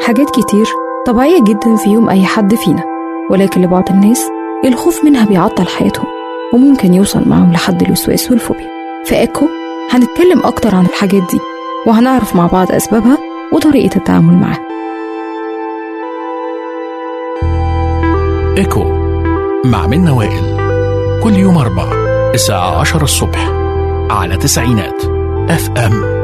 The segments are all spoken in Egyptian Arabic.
حاجات كتير طبيعية جدا في يوم أي حد فينا ولكن لبعض الناس الخوف منها بيعطل حياتهم وممكن يوصل معهم لحد الوسواس والفوبيا في إيكو هنتكلم أكتر عن الحاجات دي وهنعرف مع بعض أسبابها وطريقة التعامل معاها ايكو مع منى وائل كل يوم أربع الساعة عشرة الصبح على تسعينات اف ام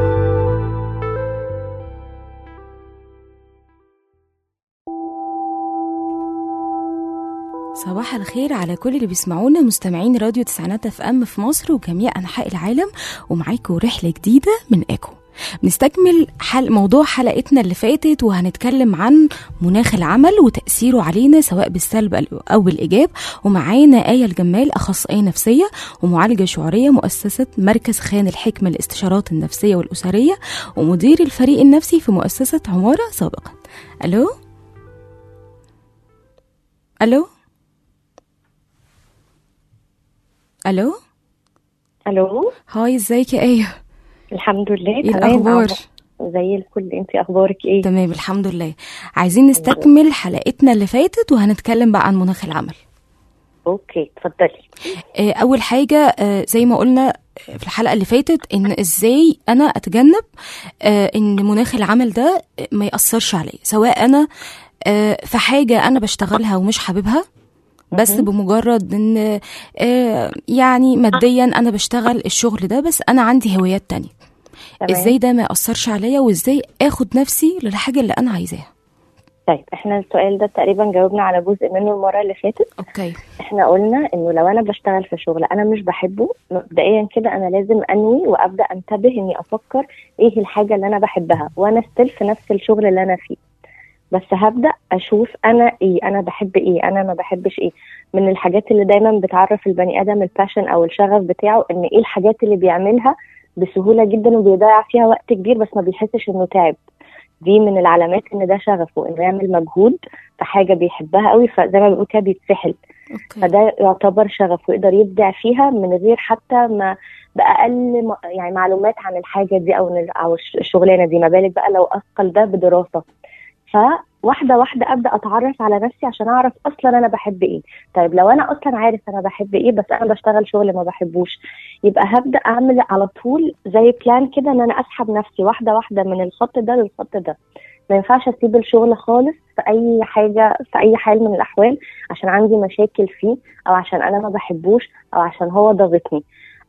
صباح الخير على كل اللي بيسمعونا مستمعين راديو تسعينات اف ام في مصر وجميع انحاء العالم ومعاكم رحله جديده من ايكو بنستكمل حل موضوع حلقتنا اللي فاتت وهنتكلم عن مناخ العمل وتأثيره علينا سواء بالسلب أو بالإيجاب ومعانا آية الجمال أخصائية نفسية ومعالجة شعورية مؤسسة مركز خان الحكمة للاستشارات النفسية والأسرية ومدير الفريق النفسي في مؤسسة عمارة سابقا ألو ألو ألو الو هاي ازيك يا آية الحمد لله ايه تمام الأخبار عم- زي الفل انت اخبارك ايه تمام الحمد لله عايزين نستكمل حلقتنا اللي فاتت وهنتكلم بقى عن مناخ العمل اوكي اتفضلي آه، اول حاجه آه، زي ما قلنا في الحلقه اللي فاتت ان ازاي انا اتجنب آه، ان مناخ العمل ده ما ياثرش عليا سواء انا آه، في حاجه انا بشتغلها ومش حاببها بس مهم. بمجرد ان آه، يعني ماديا انا بشتغل الشغل ده بس انا عندي هوايات تانية تمام. ازاي ده ما ياثرش عليا وازاي اخد نفسي للحاجه اللي انا عايزاها طيب احنا السؤال ده تقريبا جاوبنا على جزء منه المره اللي فاتت اوكي احنا قلنا انه لو انا بشتغل في شغل انا مش بحبه مبدئيا كده انا لازم انوي وابدا انتبه اني افكر ايه الحاجه اللي انا بحبها وانا ستيل في نفس الشغل اللي انا فيه بس هبدا اشوف انا ايه انا بحب ايه انا ما بحبش ايه من الحاجات اللي دايما بتعرف البني ادم الباشن او الشغف بتاعه ان ايه الحاجات اللي بيعملها بسهوله جدا وبيضيع فيها وقت كبير بس ما بيحسش انه تعب دي من العلامات ان ده شغفه انه يعمل مجهود في حاجه بيحبها قوي فزي ما بنقول كده بيتسحل اوكي فده يعتبر شغف ويقدر يبدع فيها من غير حتى ما باقل م- يعني معلومات عن الحاجه دي او ال- او الش- الشغلانه دي ما بالك بقى لو اثقل ده بدراسه فواحده واحده ابدا اتعرف على نفسي عشان اعرف اصلا انا بحب ايه طيب لو انا اصلا عارف انا بحب ايه بس انا بشتغل شغل ما بحبوش يبقى هبدا اعمل على طول زي بلان كده ان انا اسحب نفسي واحده واحده من الخط ده للخط ده ما ينفعش اسيب الشغل خالص في اي حاجه في اي حال من الاحوال عشان عندي مشاكل فيه او عشان انا ما بحبوش او عشان هو ضاغطني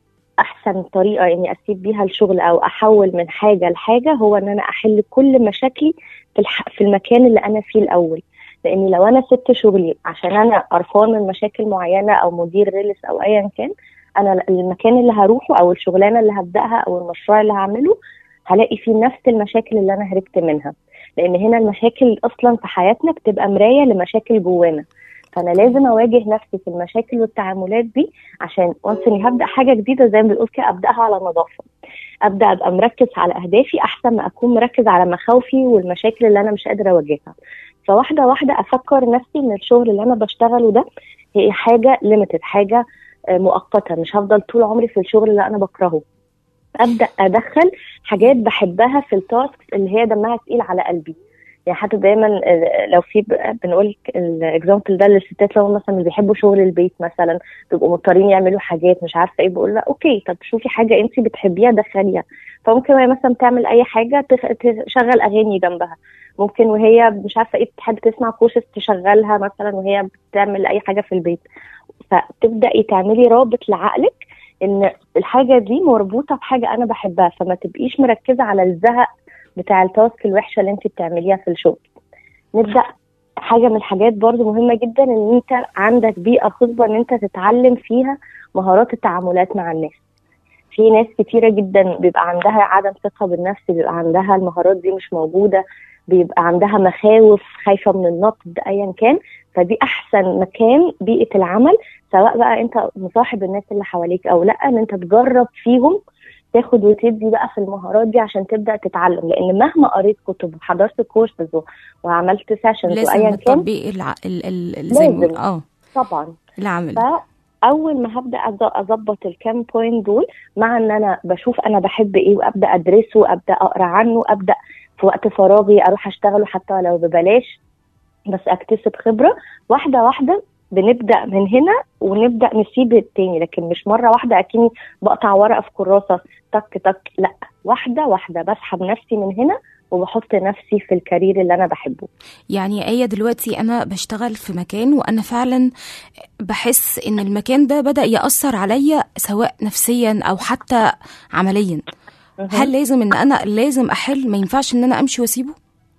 احسن طريقه اني اسيب بيها الشغل او احول من حاجه لحاجه هو ان انا احل كل مشاكلي في, الح... في المكان اللي انا فيه الاول لاني لو انا سبت شغلي عشان انا قرفان من مشاكل معينه او مدير غلس او ايا كان انا المكان اللي هروحه او الشغلانه اللي هبداها او المشروع اللي هعمله هلاقي فيه نفس المشاكل اللي انا هربت منها لان هنا المشاكل اصلا في حياتنا بتبقى مرايه لمشاكل جوانا فانا لازم اواجه نفسي في المشاكل والتعاملات دي عشان وانس اني هبدا حاجه جديده زي ما بنقول كده ابداها على نظافه ابدا ابقى مركز على اهدافي احسن ما اكون مركز على مخاوفي والمشاكل اللي انا مش قادره اواجهها فواحده واحده افكر نفسي ان الشغل اللي انا بشتغله ده هي حاجه ليميتد حاجه آه، مؤقته مش هفضل طول عمري في الشغل اللي انا بكرهه ابدا ادخل حاجات بحبها في التاسكس اللي هي دمها تقيل على قلبي يعني حتى دايما آه، لو في ب- بنقول الاكزامبل ده للستات لو مثلا مش بيحبوا شغل البيت مثلا بيبقوا مضطرين يعملوا حاجات مش عارفه ايه بقول لها اوكي طب شوفي حاجه انت بتحبيها دخليها فممكن وهي مثلا تعمل اي حاجه تخ- تشغل اغاني جنبها ممكن وهي مش عارفه ايه بتحب تسمع كورسز تشغلها مثلا وهي بتعمل اي حاجه في البيت فتبداي تعملي رابط لعقلك ان الحاجه دي مربوطه بحاجه انا بحبها فما تبقيش مركزه على الزهق بتاع التاسك الوحشه اللي انت بتعمليها في الشغل نبدا حاجه من الحاجات برضو مهمه جدا ان انت عندك بيئه خصبه ان انت تتعلم فيها مهارات التعاملات مع الناس في ناس كتيره جدا بيبقى عندها عدم ثقه بالنفس بيبقى عندها المهارات دي مش موجوده بيبقى عندها مخاوف خايفه من النقد ايا كان فدي احسن مكان بيئه العمل سواء بقى انت مصاحب الناس اللي حواليك او لا ان انت تجرب فيهم تاخد وتدي بقى في المهارات دي عشان تبدا تتعلم لان مهما قريت كتب وحضرت كورسز وعملت سيشنز لازم وايا كان التطبيق الع... ال... ال... ال... زي ما لازم. بنقول اه طبعا العمل فاول ما هبدا أز- اظبط الكام بوينت دول مع ان انا بشوف انا بحب ايه وابدا ادرسه ابدا اقرا عنه ابدا في وقت فراغي اروح اشتغله حتى لو ببلاش بس اكتسب خبره واحده واحده بنبدا من هنا ونبدا نسيب التاني لكن مش مره واحده اكني بقطع ورقه في كراسه تك تك لا واحده واحده بسحب نفسي من هنا وبحط نفسي في الكارير اللي انا بحبه يعني ايه دلوقتي انا بشتغل في مكان وانا فعلا بحس ان المكان ده بدا ياثر عليا سواء نفسيا او حتى عمليا هل لازم ان انا لازم احل ما ينفعش ان انا امشي واسيبه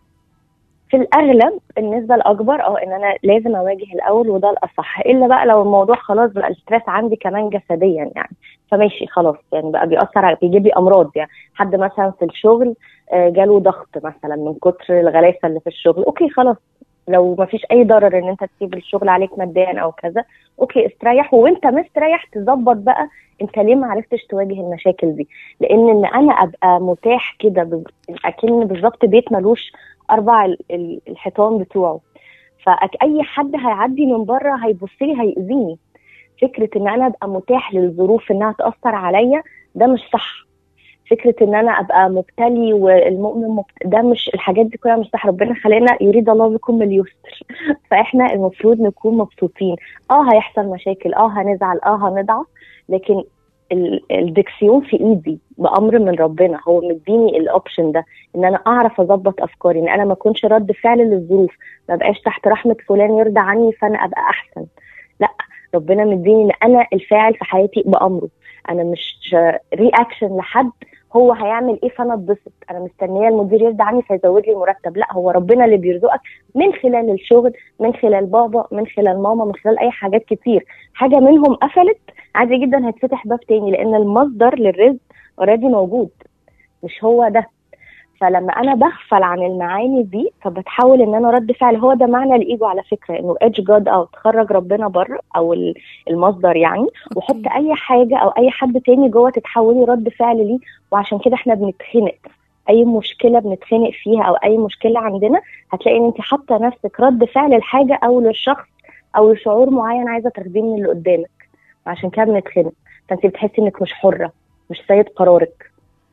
في الاغلب النسبه الاكبر اه ان انا لازم اواجه الاول وده الاصح الا بقى لو الموضوع خلاص بقى الستريس عندي كمان جسديا يعني فماشي خلاص يعني بقى بيأثر على بيجيب لي امراض يعني حد مثلا في الشغل آه، جاله ضغط مثلا من كتر الغلاسه اللي في الشغل اوكي خلاص لو ما فيش اي ضرر ان انت تسيب الشغل عليك ماديا او كذا اوكي استريح وانت مستريح تظبط بقى انت ليه ما عرفتش تواجه المشاكل دي لان ان انا ابقى متاح كده ب- اكن بالظبط بيت ملوش اربع ال- ال- الحيطان بتوعه فاي حد هيعدي من بره هيبص لي هيأذيني فكره ان انا ابقى متاح للظروف انها تاثر عليا ده مش صح فكره ان انا ابقى مبتلي والمؤمن مبت... ده مش الحاجات دي كلها مش صح ربنا خلقنا يريد الله بكم اليسر فاحنا المفروض نكون مبسوطين اه هيحصل مشاكل اه هنزعل اه هنضعف لكن ال- الدكسيون في ايدي بامر من ربنا هو مديني الاوبشن ده ان انا اعرف اظبط افكاري ان انا ما اكونش رد فعل للظروف ما بقاش تحت رحمه فلان يرضى عني فانا ابقى احسن لا ربنا مديني ان انا الفاعل في حياتي بامره انا مش رياكشن لحد هو هيعمل ايه فانا اتبسط انا مستنيه المدير يرضى عني فيزود لي المرتب لا هو ربنا اللي بيرزقك من خلال الشغل من خلال بابا من خلال ماما من خلال اي حاجات كتير حاجه منهم قفلت عادي جدا هيتفتح باب تاني لان المصدر للرزق اوريدي موجود مش هو ده فلما انا بغفل عن المعاني دي فبتحاول ان انا رد فعل هو ده معنى الايجو على فكره انه ادج جاد اوت خرج ربنا بره او ال- المصدر يعني وحط اي حاجه او اي حد تاني جوه تتحولي رد فعل ليه وعشان كده احنا بنتخنق اي مشكله بنتخنق فيها او اي مشكله عندنا هتلاقي ان انت حاطه نفسك رد فعل لحاجه او للشخص او لشعور معين عايزه تاخديه من اللي قدامك عشان كده بنتخنق فانت بتحسي انك مش حره مش سيد قرارك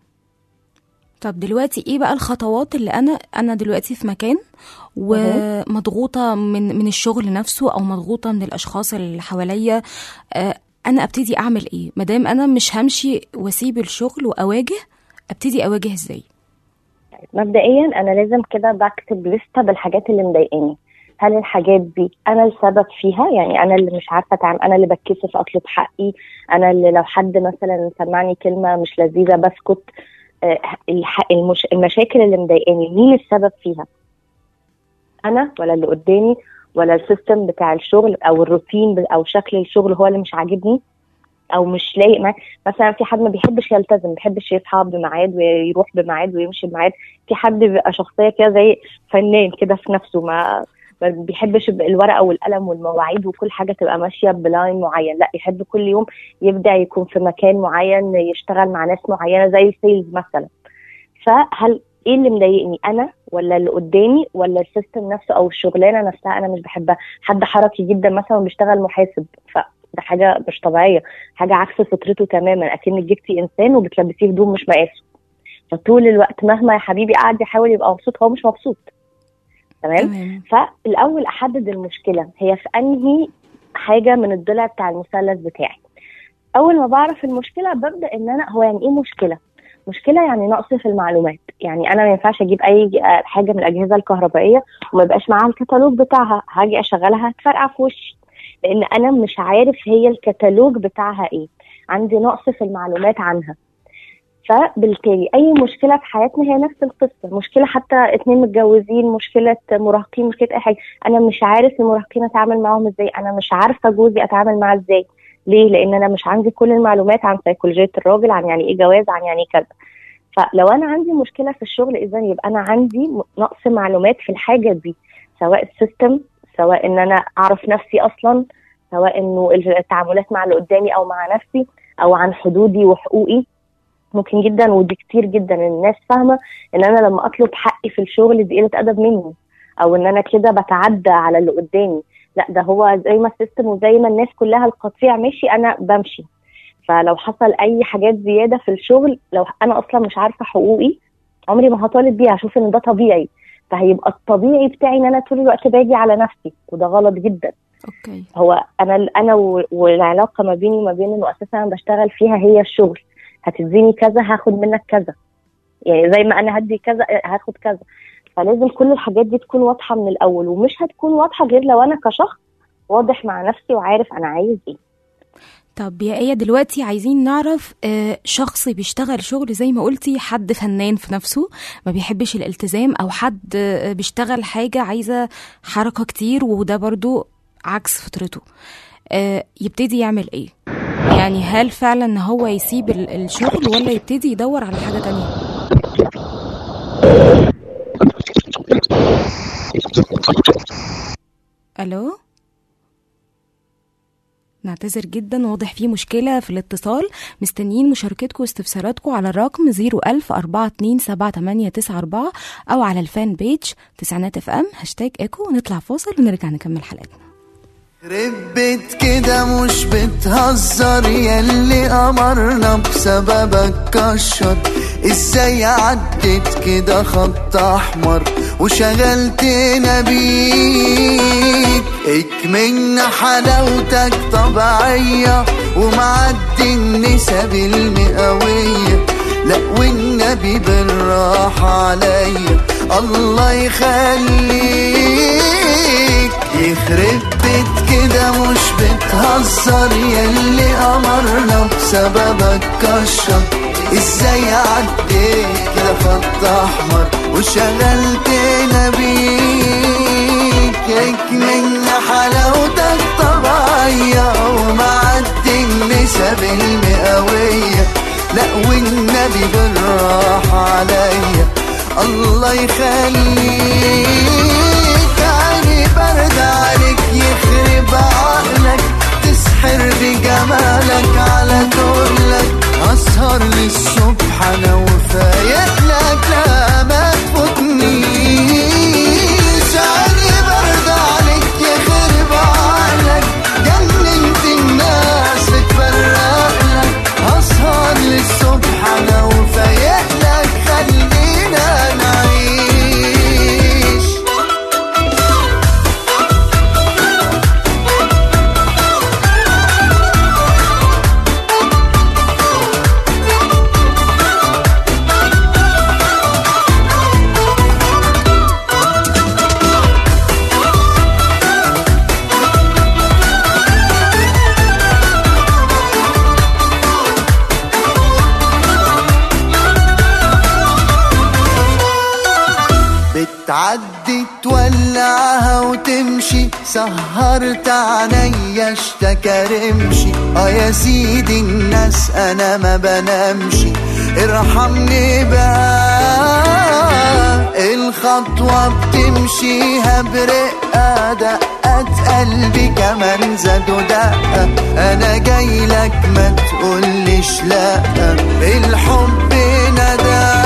طب دلوقتي ايه بقى الخطوات اللي انا انا دلوقتي في مكان ومضغوطه من من الشغل نفسه او مضغوطه من الاشخاص اللي حواليا آه، انا ابتدي اعمل ايه مادام انا مش همشي واسيب الشغل واواجه ابتدي اواجه ازاي مبدئيا انا لازم كده بكتب لستة بالحاجات اللي مضايقاني هل الحاجات دي انا السبب فيها يعني انا اللي مش عارفه اتعامل انا اللي بتكسف اطلب حقي انا اللي لو حد مثلا سمعني كلمه مش لذيذه بسكت آه، الح- المش... المشاكل اللي مضايقاني مين السبب فيها انا ولا اللي قدامي ولا السيستم بتاع الشغل او الروتين ب- او شكل الشغل هو اللي مش عاجبني او مش لايق معاك مثلا في حد ما بيحبش يلتزم ما بيحبش يصحى بميعاد ويروح بميعاد ويمشي بميعاد في حد بيبقى شخصيه كده زي فنان كده في نفسه ما ما بيحبش الورقه والقلم والمواعيد وكل حاجه تبقى ماشيه بلاين معين لا يحب كل يوم يبدع يكون في مكان معين يشتغل مع ناس معينه زي السيلز مثلا فهل ايه اللي مضايقني انا ولا اللي قدامي ولا السيستم نفسه او الشغلانه نفسها انا مش بحبها حد حركي جدا مثلا بيشتغل محاسب فده حاجه مش طبيعيه حاجه عكس فطرته تماما اكنك جبتي انسان وبتلبسيه هدوم مش مقاسه فطول الوقت مهما يا حبيبي قاعد يحاول يبقى مبسوط هو مش مبسوط تمام تمام فالاول احدد المشكله هي في انهي حاجه من الضلع بتاع المثلث بتاعي اول ما بعرف المشكله ببدا ان انا هو يعني ايه مشكله مشكله يعني نقص في المعلومات يعني انا ما ينفعش اجيب اي آه، حاجه من الاجهزه الكهربائيه وما يبقاش معاها الكتالوج بتاعها هاجي اشغلها هتفرقع في وشي لان انا مش عارف هي الكتالوج بتاعها ايه عندي نقص في المعلومات عنها فبالتالي اي مشكله في حياتنا هي نفس القصه مشكله حتى اتنين متجوزين مشكله مراهقين مشكله اي حاجه انا مش عارف المراهقين اتعامل معاهم ازاي انا مش عارفه جوزي اتعامل معاه ازاي ليه لان انا مش عندي كل المعلومات عن سيكولوجيه الراجل عن يعني ايه جواز عن يعني كذا فلو انا عندي مشكله في الشغل اذا يبقى انا عندي م- نقص معلومات في الحاجه دي سواء السيستم سواء ان انا اعرف نفسي اصلا سواء انه التعاملات مع اللي قدامي او مع نفسي او عن حدودي وحقوقي ممكن جدا ودي كتير جدا الناس فاهمه ان انا لما اطلب حقي في الشغل دي قله ادب مني او ان انا كده بتعدى على اللي قدامي لا ده هو زي ما السيستم وزي ما الناس كلها القطيع ماشي انا بمشي فلو حصل اي حاجات زياده في الشغل لو انا اصلا مش عارفه حقوقي عمري ما هطالب بيه هشوف ان ده طبيعي فهيبقى الطبيعي بتاعي ان انا طول الوقت باجي على نفسي وده غلط جدا اوكي هو انا انا و- والعلاقه ما بيني وما بين المؤسسه اللي انا بشتغل فيها هي الشغل هتديني كذا هاخد منك كذا يعني زي ما انا هدي كذا هاخد كذا فلازم كل الحاجات دي تكون واضحه من الاول ومش هتكون واضحه غير لو انا كشخص واضح مع نفسي وعارف انا عايز ايه طب يا ايه دلوقتي عايزين نعرف آه، شخص بيشتغل شغل زي ما قلتي حد فنان في نفسه ما بيحبش الالتزام او حد آه، بيشتغل حاجة عايزة حركة كتير وده برضو عكس فطرته آه، يبتدي يعمل ايه يعني هل فعلا ان هو يسيب ال- الشغل ولا يبتدي يدور على حاجة تانية الو نعتذر جدا واضح في مشكلة في الاتصال مستنيين مشاركتكم واستفساراتكم على الرقم 010427894 أو على الفان بيج تسعينات اف ام هاشتاج ايكو ونطلع فاصل ونرجع نكمل حلقتنا ربت كده مش بتهزر ياللي قمرنا بسببك كشر ازاي عدت كده خط احمر وشغلتنا بيك اكملنا حلاوتك طبيعية ومعدي النسب المئوية لا والنبي بالراحة عليا الله يخليك يخرب بيت كده مش بتهزر ياللي قمرنا بسببك كشر ازاي عديت كده خط احمر وشغلتنا بيك اكملنا حلاوتك طبيعية ومعدي النسب المئوية لا والنبي بالراحة عليا الله يخليك عيني برد عليك يخرب عقلك تسحر بجمالك على طولك اسهر للصبح انا وفايق لك لا ما تفوتنيش عيني برد عليك يخرب عقلك جننت الناس بتفرق لك اسهر للصبح انا وفايق لك خلينا نعيش بتعدي تولعها وتمشي سهرت عينيا اشتكى رمشي اه يا سيدي الناس انا ما بنامش ارحمني بقى الخطوة بتمشيها برقة دقات قلبي كمان زادوا دقة انا جاي لك ما تقولش لا الحب ندى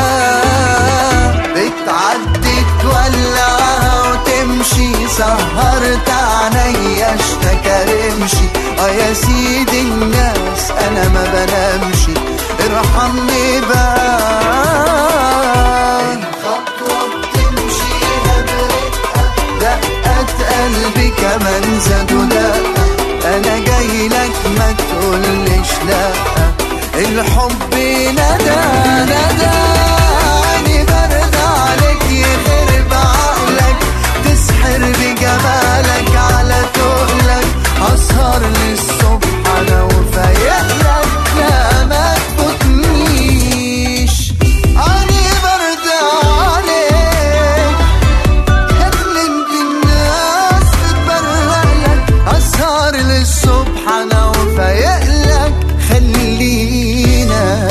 بتعدي تولعها وتمشي سهرت عينيا اشتكى رمشي اه يا سيدي الناس انا ما بنامش ارحمني بقى الخطوة بتمشيها برقة دقات قلبي كمان زادوا دقة انا جاي لك ما تقولش لا الحب ندى ندى عيني برد عليك يخرب عقلك تسحر بجمالك على تقلك اسهر للصبح انا وفايق لك لا ما تفوتنيش عيني برد عليك كلمت الناس بتبرق لك اسهر للصبح انا وفايق لك خلينا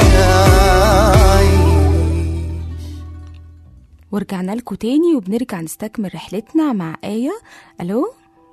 ورجعنا لكم تاني وبنرجع نستكمل رحلتنا مع آية ألو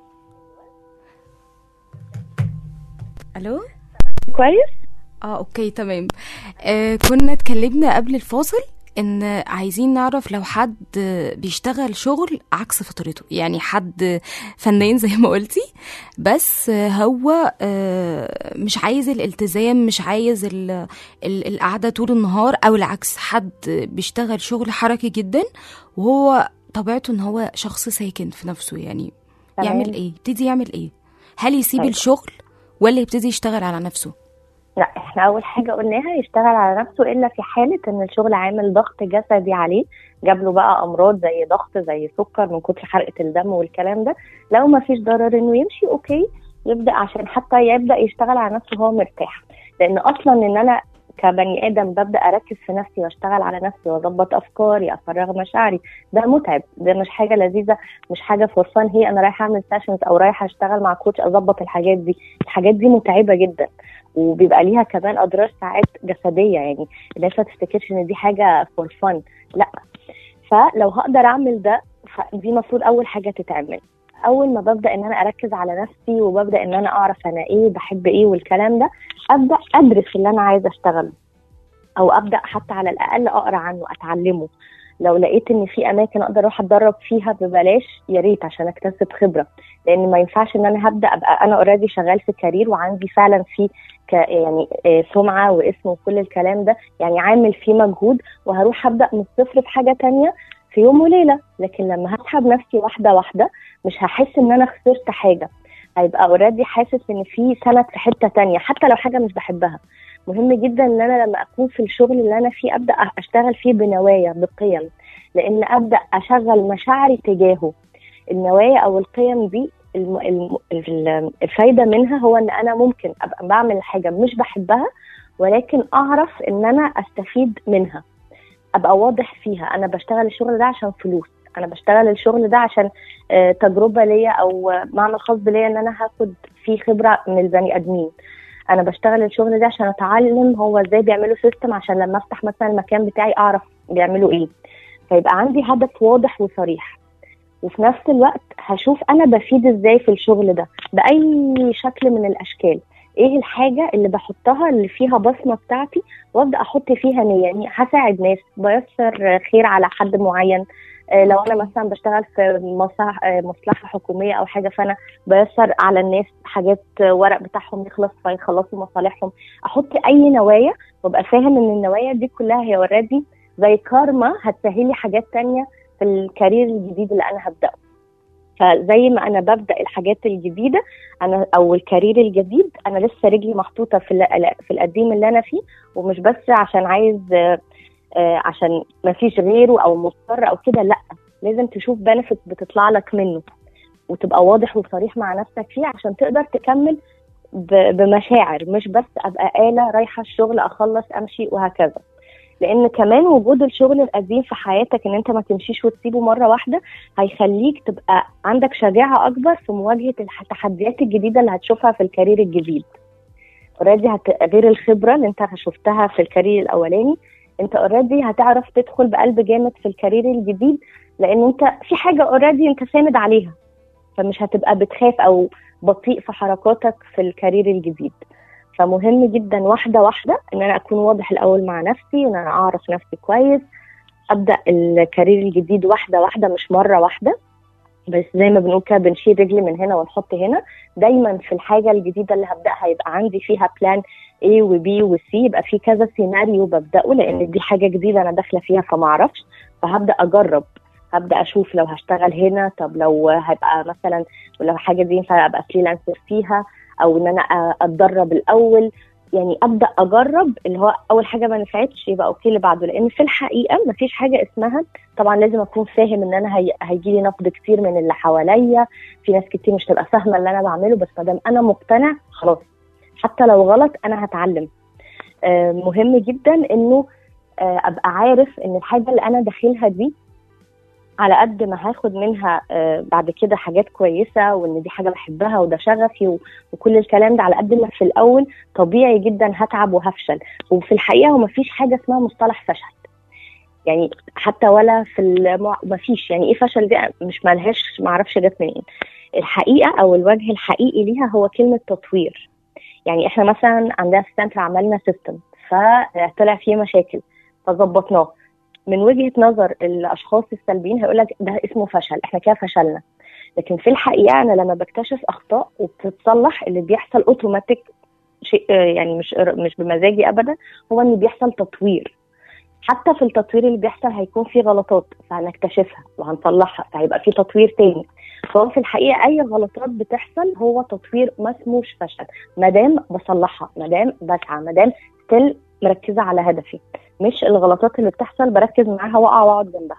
ألو كويس اه اوكي تمام آه كنا اتكلمنا قبل الفاصل ان عايزين نعرف لو حد بيشتغل شغل عكس فطرته يعني حد فنان زي ما قلتي بس هو آه، مش عايز الالتزام مش عايز ال- ال- القعده طول النهار او العكس حد بيشتغل شغل حركي جدا وهو طبيعته ان هو شخص ساكن في نفسه يعني تمام. يعمل ايه يبتدي يعمل ايه هل يسيب طيب. الشغل ولا يبتدي يشتغل على نفسه لا احنا اول حاجه قلناها يشتغل على نفسه الا في حاله ان الشغل عامل ضغط جسدي عليه جاب له بقى امراض زي ضغط زي سكر من كتر حرقه الدم والكلام ده لو ما فيش ضرر انه يمشي اوكي يبدا عشان حتى يبدا يشتغل على نفسه وهو مرتاح لان اصلا ان انا كبني ادم ببدا اركز في نفسي واشتغل على نفسي واظبط افكاري افرغ مشاعري ده متعب ده مش حاجه لذيذه مش حاجه فور فان هي انا رايحه اعمل سيشنز او رايحه اشتغل مع كوتش اظبط الحاجات دي الحاجات دي متعبه جدا وبيبقى ليها كمان اضرار ساعات جسديه يعني الناس ما تفتكرش ان دي حاجه فور فن لا فلو هقدر اعمل ده فدي المفروض اول حاجه تتعمل اول ما ببدا ان انا اركز على نفسي وببدا ان انا اعرف انا ايه بحب ايه والكلام ده ابدا ادرس اللي انا عايزه اشتغله او ابدا حتى على الاقل اقرا عنه اتعلمه لو لقيت ان في اماكن اقدر اروح اتدرب فيها ببلاش يا ريت عشان اكتسب خبره لان ما ينفعش ان انا هبدا ابقى انا اوريدي شغال في كارير وعندي فعلا في ك يعني آه، سمعه واسم وكل الكلام ده يعني عامل فيه مجهود وهروح ابدا من الصفر في حاجه تانية في يوم وليله لكن لما هسحب نفسي واحده واحده مش هحس ان انا خسرت حاجه هيبقى اوريدي حاسس ان في سند في حته تانية حتى لو حاجه مش بحبها مهم جدا ان انا لما اكون في الشغل اللي انا فيه ابدا اشتغل فيه بنوايا بقيم لان ابدا اشغل مشاعري تجاهه النوايا او القيم دي الم... الم... ال- الفايده منها هو ان انا ممكن ابقى بعمل حاجه مش بحبها ولكن اعرف ان انا استفيد منها ابقى واضح فيها انا بشتغل الشغل ده عشان فلوس انا بشتغل الشغل ده عشان آه، تجربه ليا او آه، معمل خاص بيا ان انا هاخد فيه خبره من البني ادمين انا بشتغل الشغل ده عشان اتعلم هو ازاي بيعملوا سيستم عشان لما افتح مثلا المكان بتاعي اعرف بيعملوا ايه فيبقى عندي هدف واضح وصريح وفي نفس الوقت هشوف انا بفيد ازاي في الشغل ده باي شكل من الاشكال ايه الحاجه اللي بحطها اللي فيها بصمه بتاعتي وابدا احط فيها نيه يعني هساعد ناس بيسر خير على حد معين آه، لو انا مثلا بشتغل في مصلحه آه، مصلحه حكوميه او حاجه فانا بيسر على الناس حاجات آه، ورق بتاعهم يخلص فيخلصوا مصالحهم احط اي نوايا وابقى فاهم ان النوايا دي كلها هي اوريدي زي كارما هتسهلي حاجات تانية في الكارير الجديد اللي انا هبداه فزي ما انا ببدا الحاجات الجديده انا او الكارير الجديد انا لسه رجلي محطوطه في ال- في القديم اللي انا فيه ومش بس عشان عايز آه، آه، عشان ما فيش غيره او مضطر او كده لا لازم تشوف بنفيت بتطلع لك منه وتبقى واضح وصريح مع نفسك فيه عشان تقدر تكمل ب- بمشاعر مش بس ابقى آلة رايحة الشغل اخلص امشي وهكذا لان كمان وجود الشغل القديم في حياتك ان انت ما تمشيش وتسيبه مره واحده هيخليك تبقى عندك شجاعه اكبر في مواجهه التحديات الجديده اللي هتشوفها في الكارير الجديد اوريدي هت... غير الخبره اللي انت شفتها في الكارير الاولاني انت اوريدي هتعرف تدخل بقلب جامد في الكارير الجديد لان انت في حاجه اوريدي انت ساند عليها فمش هتبقى بتخاف او بطيء في حركاتك في الكارير الجديد فمهم جدا واحده واحده ان انا اكون واضح الاول مع نفسي وان انا اعرف نفسي كويس ابدا الكارير الجديد واحده واحده مش مره واحده بس زي ما بنقول كده بنشيل رجل من هنا ونحط هنا دايما في الحاجه الجديده اللي هبداها يبقى عندي فيها بلان A وبي وسي يبقى في كذا سيناريو ببداه لان دي حاجه جديده انا داخله فيها فما اعرفش فهبدا اجرب هبدا اشوف لو هشتغل هنا طب لو هبقى مثلا ولو حاجه دي ينفع ابقى فريلانسر فيها او ان انا أ- اتدرب الاول يعني ابدا اجرب اللي هو اول حاجه ما نفعتش يبقى اوكي اللي بعده لان في الحقيقه ما فيش حاجه اسمها طبعا لازم اكون فاهم ان انا هي... هيجي لي نقد كتير من اللي حواليا في ناس كتير مش تبقى فاهمه اللي انا بعمله بس ما دام انا مقتنع خلاص حتى لو غلط انا هتعلم آه مهم جدا انه آه ابقى عارف ان الحاجه اللي انا داخلها دي على قد ما هاخد منها آه بعد كده حاجات كويسه وان دي حاجه بحبها وده شغفي و... وكل الكلام ده على قد ما في الاول طبيعي جدا هتعب وهفشل وفي الحقيقه هو مفيش حاجه اسمها مصطلح فشل يعني حتى ولا في المع... مفيش يعني ايه فشل دي مش ملهاش معرفش جت منين الحقيقه او الوجه الحقيقي ليها هو كلمه تطوير يعني احنا مثلا عندنا في السنتر عملنا سيستم فطلع فيه مشاكل فظبطناه من وجهه نظر الاشخاص السلبيين هيقول لك ده اسمه فشل احنا كده فشلنا لكن في الحقيقه انا لما بكتشف اخطاء وبتتصلح اللي بيحصل اوتوماتيك شيء آه، يعني مش مش بمزاجي ابدا هو ان بيحصل تطوير حتى في التطوير اللي بيحصل هيكون في غلطات فهنكتشفها وهنصلحها فهيبقى في تطوير تاني فهو في الحقيقه اي غلطات بتحصل هو تطوير ما اسموش فشل ما دام بصلحها ما دام بسعى ما دام ستيل مركزه على هدفي مش الغلطات اللي بتحصل بركز معاها واقع واقعد جنبها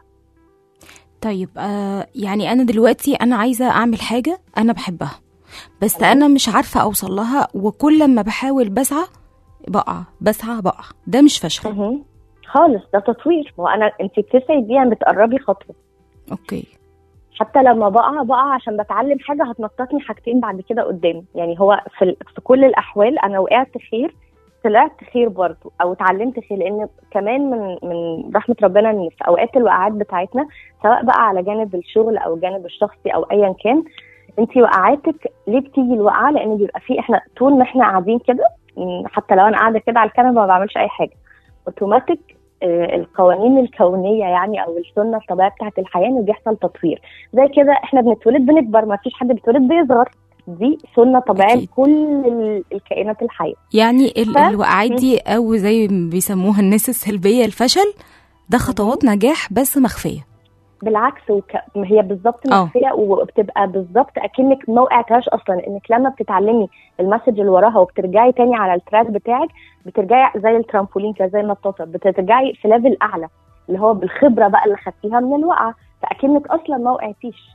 طيب آه يعني انا دلوقتي انا عايزه اعمل حاجه انا بحبها بس انا مش عارفه اوصل لها وكل ما بحاول بسعى بقع بسعى بقع ده مش فشل مهم. خالص ده تطوير ما هو انا انت بتسعي بيها بتقربي خطوه اوكي حتى لما بقع بقع عشان بتعلم حاجه هتنططني حاجتين بعد كده قدام يعني هو في, ال- في كل الاحوال انا وقعت خير طلعت خير برضه او اتعلمت خير لان كمان من من رحمه ربنا ان في اوقات الوقعات بتاعتنا سواء بقى على جانب الشغل او الجانب الشخصي او ايا كان انت وقعاتك ليه بتيجي الوقعه لان بيبقى في احنا طول ما احنا قاعدين كده م، حتى لو انا قاعده كده على الكنبه ما بعملش اي حاجه اوتوماتيك آه، القوانين الكونيه يعني او السنه الطبيعيه بتاعت الحياه ان بيحصل تطوير زي كده احنا بنتولد بنكبر ما فيش حد بيتولد بيصغر دي سنه طبيعيه أكيد. لكل ال- الكائنات الحيه يعني ال- ف- الوقعات دي او زي ما بيسموها الناس السلبيه الفشل ده خطوات نجاح بس مخفيه بالعكس وك... ما هي بالظبط آه. مخفيه وبتبقى بالظبط اكنك ما وقعتهاش اصلا انك لما بتتعلمي المسج اللي وراها وبترجعي تاني على التراك بتاعك بترجعي زي الترامبولين كده زي النطاطه بترجعي في ليفل اعلى اللي هو بالخبره بقى اللي خدتيها من الوقعه فاكنك اصلا ما وقعتيش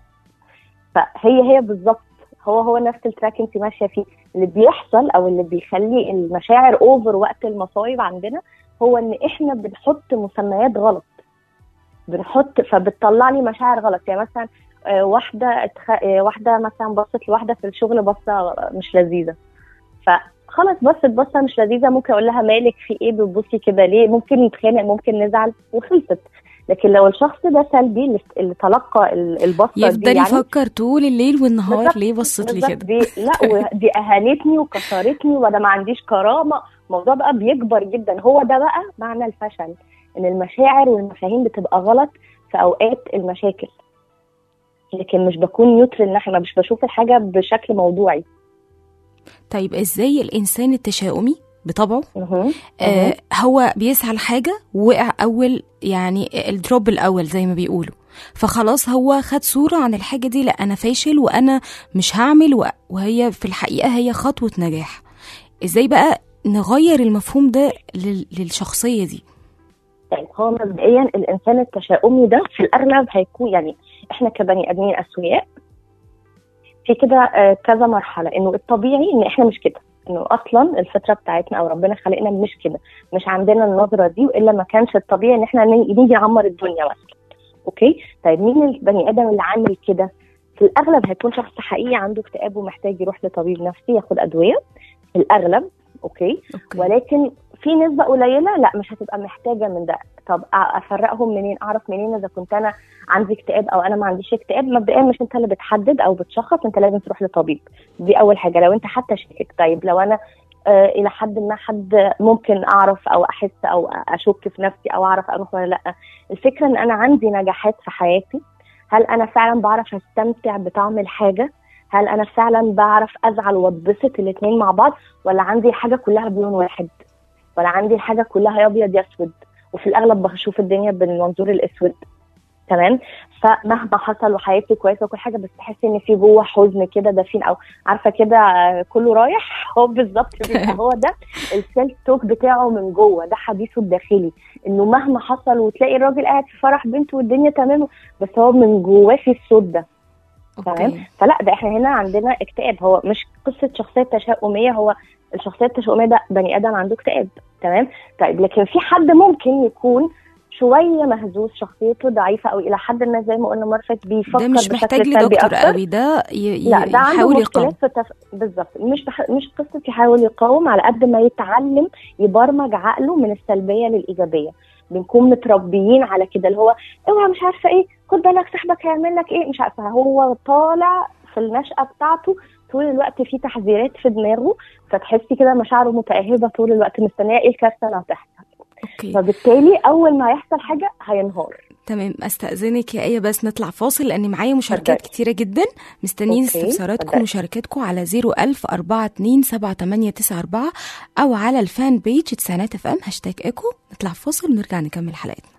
فهي هي بالظبط هو هو نفس التراك انت ماشيه فيه اللي بيحصل او اللي بيخلي المشاعر اوفر وقت المصايب عندنا هو ان احنا بنحط مسميات غلط بنحط فبتطلع لي مشاعر غلط يعني مثلا آه، واحده اتخ... آه، واحده مثلا بصت لواحده في الشغل بصه مش لذيذه فخلاص بصت بصه مش لذيذه ممكن اقول لها مالك في ايه بتبصي كده ليه ممكن نتخانق ممكن نزعل وخلصت لكن لو الشخص ده سلبي اللي- اللي تلقى ال- البصه دي يفضل يعني يفكر طول الليل والنهار بالظبط، ليه بصت لي بالظبط. كده دي لا ودي اهانتني وكسرتني وانا ما عنديش كرامه الموضوع بقى بيكبر جدا هو ده بقى معنى الفشل ان المشاعر والمفاهيم بتبقى غلط في اوقات المشاكل لكن مش بكون نيوترال ناحيه مش بشوف الحاجه بشكل موضوعي طيب ازاي الانسان التشاؤمي بطبعه مهم. آه هو بيسعى لحاجه وقع اول يعني الدروب الاول زي ما بيقولوا فخلاص هو خد صوره عن الحاجه دي لا انا فاشل وانا مش هعمل و- وهي في الحقيقه هي خطوه نجاح ازاي بقى نغير المفهوم ده لل- للشخصيه دي طيب هو مبدئيا الانسان التشاؤمي ده في الاغلب هيكون يعني احنا كبني ادمين اسوياء في كده آه، كذا مرحله انه الطبيعي ان احنا مش كده انه اصلا الفطره بتاعتنا او ربنا خلقنا مش كده مش عندنا النظره دي والا ما كانش الطبيعي ان احنا نيجي نيجي نعمر الدنيا مثلا اوكي طيب مين البني ادم اللي عامل كده في الاغلب هيكون شخص حقيقي عنده اكتئاب ومحتاج يروح لطبيب نفسي ياخد ادويه في الاغلب اوكي اوكي ولكن في نسبة قليلة لا مش هتبقى محتاجة من ده طب أ- افرقهم منين اعرف منين اذا كنت انا عندي اكتئاب او انا ما عنديش اكتئاب مبدئيا مش انت اللي بتحدد او بتشخص انت لازم تروح لطبيب دي اول حاجة لو انت حتى شاكك طيب لو انا آه الى حد ما حد ممكن اعرف او احس او اشك في نفسي او اعرف اروح ولا لا الفكرة ان انا عندي نجاحات في حياتي هل انا فعلا بعرف استمتع بطعم الحاجة هل انا فعلا بعرف ازعل واتبسط الاثنين مع بعض ولا عندي حاجة كلها بلون واحد ولا عندي الحاجه كلها يا ابيض يا اسود وفي الاغلب بشوف الدنيا بالمنظور الاسود تمام فمهما حصل وحياتي كويسه وكل حاجه بس تحسي ان في جوه حزن كده دفين او عارفه كده آه، كله رايح هو بالظبط بيبقى هو ده السيلف توك بتاعه من جوه ده حديثه الداخلي انه مهما حصل وتلاقي الراجل قاعد في فرح بنته والدنيا تمام بس هو من جواه في الصوت ده تمام اوكي فلا ده احنا هنا عندنا اكتئاب هو مش قصه شخصيه تشاؤميه هو الشخصيه التشاؤميه ده بني ادم عنده اكتئاب تمام طيب لكن في حد ممكن يكون شويه مهزوز شخصيته ضعيفه او الى حد ما زي ما قلنا مره فاتت بيفكر ده مش بشكل محتاج سلبي لدكتور أكتر. قوي ده ي... ي... لا ده عنده يحاول يقاوم مشكلات في تف... بالظبط مش بح... مش قصه يحاول يقاوم على قد ما يتعلم يبرمج عقله من السلبيه للايجابيه بنكون متربيين على كده اللي هو اوعى مش عارفه ايه خد بالك صاحبك هيعمل لك ايه مش عارفه هو طالع في النشأة بتاعته طول الوقت في تحذيرات في دماغه فتحسي كده مشاعره متأهبة طول الوقت مستنية ايه الكارثة اللي هتحصل اوكي فبالتالي اول ما هيحصل حاجه هينهار تمام استاذنك يا ايه بس نطلع فاصل لان معايا مشاركات اتفضلي. كتيره جدا مستنيين اوكي، استفساراتكم اتفضلي. ومشاركاتكم على 01000 427 او على الفان بيج تسعينات اف ام هاشتاج ايكو نطلع فاصل ونرجع نكمل حلقتنا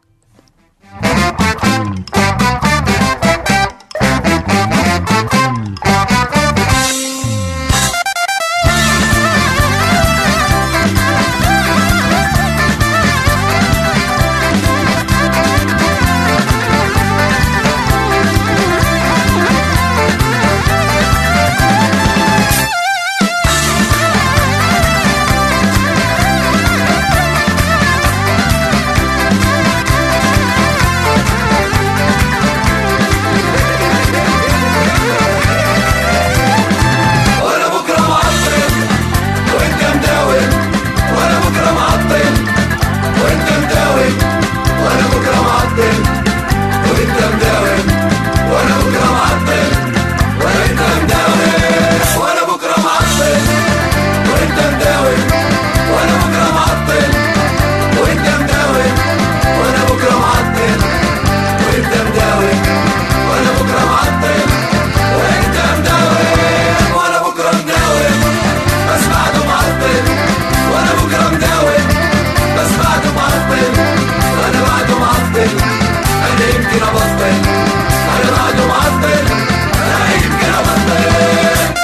وانا بكره معطل وانت مداوم وانا بكره معطل وانت مداوم وانا بكره معطل وانت مداوم وانا بكره معطل وانت مداوم وانا بكره معطل وانت مداوم وانا بكره معطل وانت مداوم وانا بكره معطل وانت مداوم وانا بكره معطل وانت مداوم وانا بكره مداوم بس بعده معطل وانا بكره مداوم بس بعده معطل وانا بعده معطل انا يمكن ابطل انا بعده معطل انا يمكن ابطل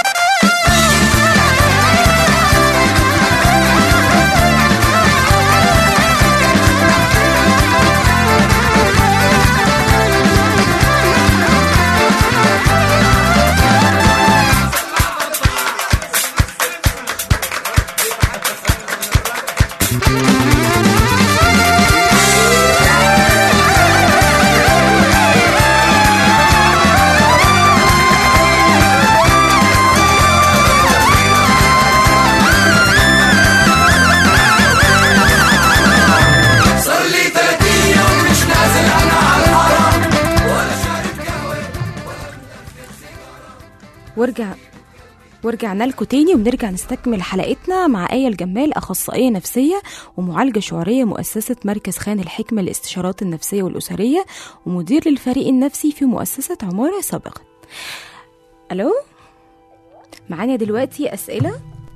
صار لي 30 يوم مش نازل انا على الحرام ولا شارب قهوه ورجع ورجعنا لكم تاني وبنرجع نستكمل حلقتنا مع آية الجمال أخصائية نفسية ومعالجة شعورية مؤسسة مركز خان الحكمة للاستشارات النفسية والأسرية ومدير للفريق النفسي في مؤسسة عمارة سابقا ألو معانا دلوقتي أسئلة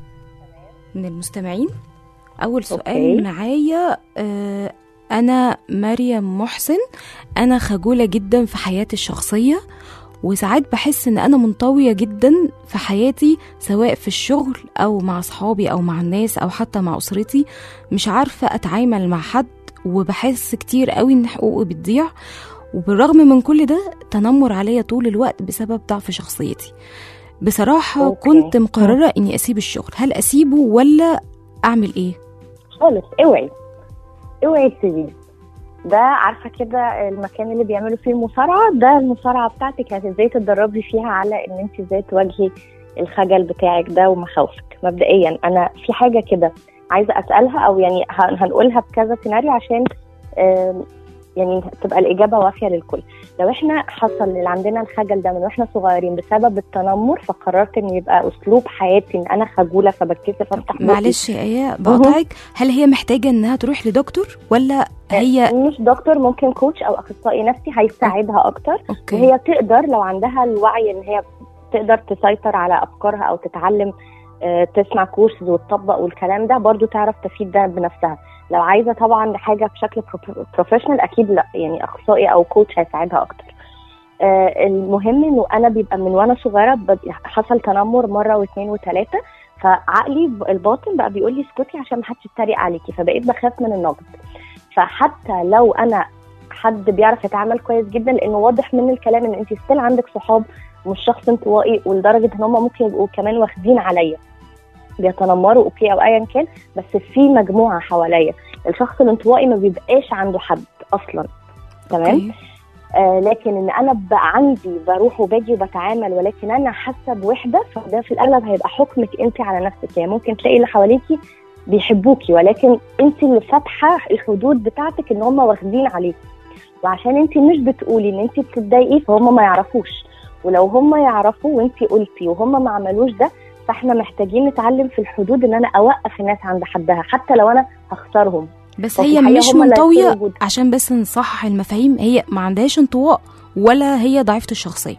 من المستمعين أول سؤال أوكي. معايا آه أنا مريم محسن أنا خجولة جدا في حياتي الشخصية وساعات بحس ان انا منطوية جدا في حياتي سواء في الشغل او مع صحابي او مع الناس او حتى مع اسرتي مش عارفة اتعامل مع حد وبحس كتير قوي ان حقوقي بتضيع وبالرغم من كل ده تنمر عليا طول الوقت بسبب ضعف شخصيتي بصراحة أوكي. كنت مقررة اني اسيب الشغل هل اسيبه ولا اعمل ايه خالص اوعي اوعي تسيبيه ده عارفه كده المكان اللي بيعملوا فيه المصارعه ده المصارعه بتاعتك ازاي تتدربي فيها على ان انت ازاي تواجهي الخجل بتاعك ده ومخاوفك مبدئيا انا في حاجه كده عايزه اسالها او يعني هن- هنقولها بكذا سيناريو عشان آم، يعني تبقى الاجابه وافيه للكل لو احنا حصل اللي عندنا الخجل ده من واحنا صغيرين بسبب التنمر فقررت ان يبقى اسلوب حياتي ان انا خجوله فبتكسف افتح بقي معلش يا ايه بقطعك هل هي محتاجة انها تروح لدكتور ولا هي مش دكتور ممكن كوتش او اخصائي نفسي هيساعدها اكتر اوكي وهي تقدر لو عندها الوعي ان هي تقدر تسيطر على افكارها او تتعلم آه، تسمع كورسز وتطبق والكلام ده برضو تعرف تفيد ده بنفسها لو عايزه طبعا حاجه بشكل بروفيشنال اكيد لا يعني اخصائي او كوتش هيساعدها اكتر آه، المهم انه انا بيبقى من وانا صغيره بد- حصل تنمر مره واثنين وثلاثه فعقلي ب- الباطن بقى بيقول لي اسكتي عشان ما حدش يتريق عليكي فبقيت بخاف من النقد فحتى لو انا حد بيعرف يتعامل كويس جدا لانه واضح من الكلام ان انت ستيل عندك صحاب مش شخص انطوائي ولدرجه ان هم ممكن يبقوا كمان واخدين عليا بيتنمروا اوكي او ايا كان بس في مجموعه حواليا الشخص الانطوائي ما بيبقاش عنده حد اصلا تمام أوكي. آه لكن ان انا بقى عندي بروح وباجي وبتعامل ولكن انا حاسه بوحده فده في الاغلب هيبقى حكمك انت على نفسك يعني ممكن تلاقي اللي حواليكي بيحبوكي ولكن انت اللي فاتحه الحدود بتاعتك ان هم واخدين عليكي وعشان انت مش بتقولي ان انت بتتضايقي فهم ما يعرفوش ولو هم يعرفوا وانت قلتي وهم ما عملوش ده فاحنا محتاجين نتعلم في الحدود ان انا اوقف الناس عند حدها حتى لو انا هخسرهم بس وفي هي الحقيقة مش هم اللي منطويه هيكونوا وجود. عشان بس نصحح المفاهيم هي ما عندهاش انطواء ولا هي ضعيفه الشخصيه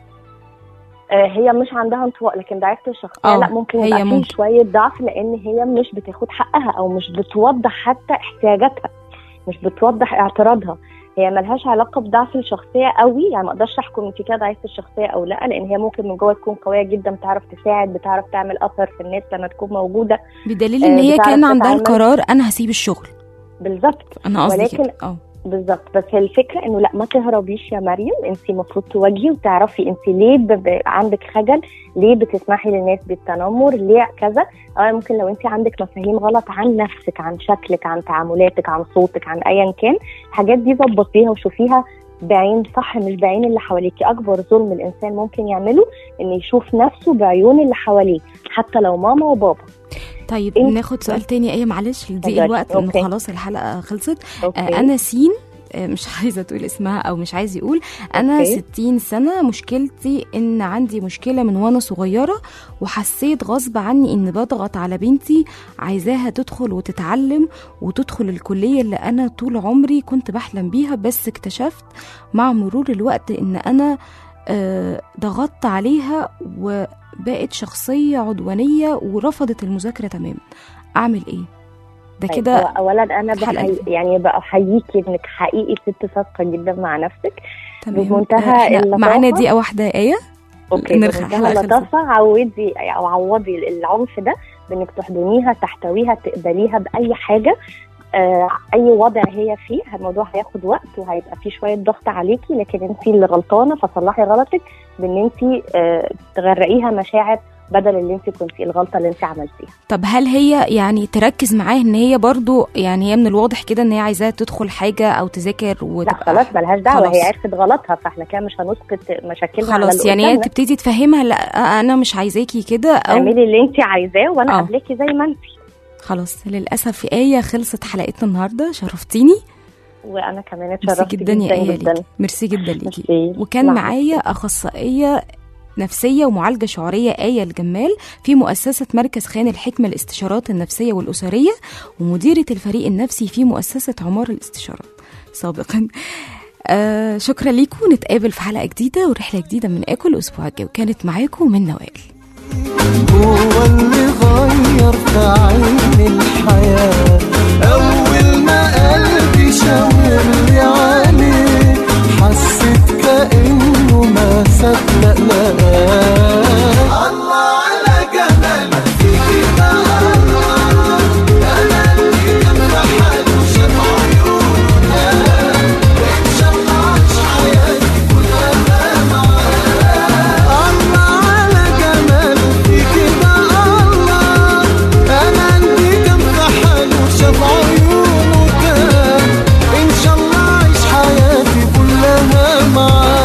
آه، هي مش عندها انطواء لكن ضعيفه الشخصيه آه، لا ممكن هي يبقى فيه ممكن. شويه ضعف لان هي مش بتاخد حقها او مش بتوضح حتى احتياجاتها مش بتوضح اعتراضها هي ملهاش علاقه بضعف الشخصيه قوي يعني ما اقدرش احكم انت كده ضعيفه الشخصيه او لا لان هي ممكن من جوه تكون قويه جدا بتعرف تساعد بتعرف تعمل اثر في الناس لما تكون موجوده بدليل ان آه، هي بتعرف كان عندها تتعامل. القرار انا هسيب الشغل بالظبط انا قصدي ولكن- كده اه بالظبط بس هي الفكره انه لا ما تهربيش يا مريم انت المفروض تواجهي وتعرفي انت ليه ب... ب... عندك خجل ليه بتسمحي للناس بالتنمر ليه كذا اه ممكن لو انت عندك مفاهيم غلط عن نفسك عن شكلك عن تعاملاتك عن صوتك عن ايا كان الحاجات دي ظبطيها وشوفيها بعين صح مش بعين اللي حواليكي اكبر ظلم الانسان ممكن يعمله ان يشوف نفسه بعيون اللي حواليه حتى لو ماما وبابا طيب إنت- ناخد سؤال تاني ايه معلش لضيق اتفضلي. الوقت لانه أوكي. خلاص الحلقه خلصت اوكي آه انا سين آه، مش عايزه تقول اسمها او مش عايز يقول انا أوكي. 60 سنه مشكلتي ان عندي مشكله من وانا صغيره وحسيت غصب عني ان بضغط على بنتي عايزاها تدخل وتتعلم وتدخل الكليه اللي انا طول عمري كنت بحلم بيها بس اكتشفت مع مرور الوقت ان انا آه، ضغطت عليها وبقت شخصيه عدوانيه ورفضت المذاكره تماما اعمل ايه ده طيب، كده هو اولا انا الحلقة بحي... دي. يعني بحييكي انك حقيقي ست صادقه جدا مع نفسك تمام بمنتهى آه، إحنا اللطافة. معانا دقيقه واحده ايه اوكي نرجع بمنتهى الحلقة خلصت. اللطافه عودي او عوضي العنف ده بانك تحضنيها تحتويها تقبليها باي حاجه آه اي وضع هي فيه الموضوع هياخد وقت وهيبقى فيه شويه ضغط عليكي لكن انت اللي غلطانه فصلحي غلطك بان انت آه تغرقيها مشاعر بدل اللي انت كنتي الغلطه اللي انت عملتيها طب هل هي يعني تركز معاه ان هي برضو يعني هي من الواضح كده ان هي عايزاها تدخل حاجه او تذاكر لا وتبقى خلاص ملهاش دعوه خلاص. هي عرفت غلطها فاحنا كده مش هنسقط مشاكلنا على خلاص اللي يعني هي قدامنا. تبتدي تفهمها لا انا مش عايزاكي كده او اعملي اللي انت عايزاه وانا آه. قبلكي زي ما انت خلاص للاسف يا ايه خلصت حلقتنا النهارده شرفتيني وانا كمان ميرسي اتشرفت جدا يا ايه جدا ليكي ميرسي جدا ليكي ميرسي. وكان مع معايا اخصائيه نفسيه ومعالجه شعوريه ايه الجمال في مؤسسه مركز خان الحكمه الاستشارات النفسيه والاسريه ومديره الفريق النفسي في مؤسسه عمار الاستشارات سابقا آه شكرا ليكم نتقابل في حلقه جديده ورحله جديده من اكل الاسبوع الجاي وكانت معاكم من نوال هو اللي غير في عين الحياة أول ما قلبي شاور لي عليه حسيت كأنه ما صدق لقاه الله على جمال فيكي بقى أنا اللي كان في حاله شاف عيونها إن شاء الله عاش حياتي كلها معاه الله على جمال فيكي بقى الله انا عندي كم في حاله شاف عيونه كان ان شاء الله اعيش حياتي كلها معاه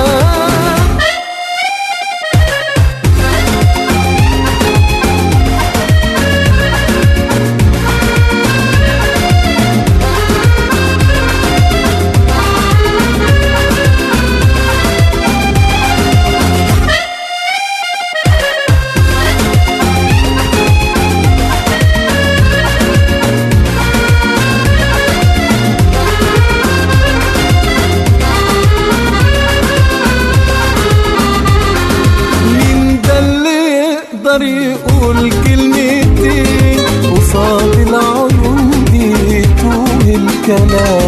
مين ده اللي يقدر يقول كلمتين قصاد العيون دي يتوه الكلام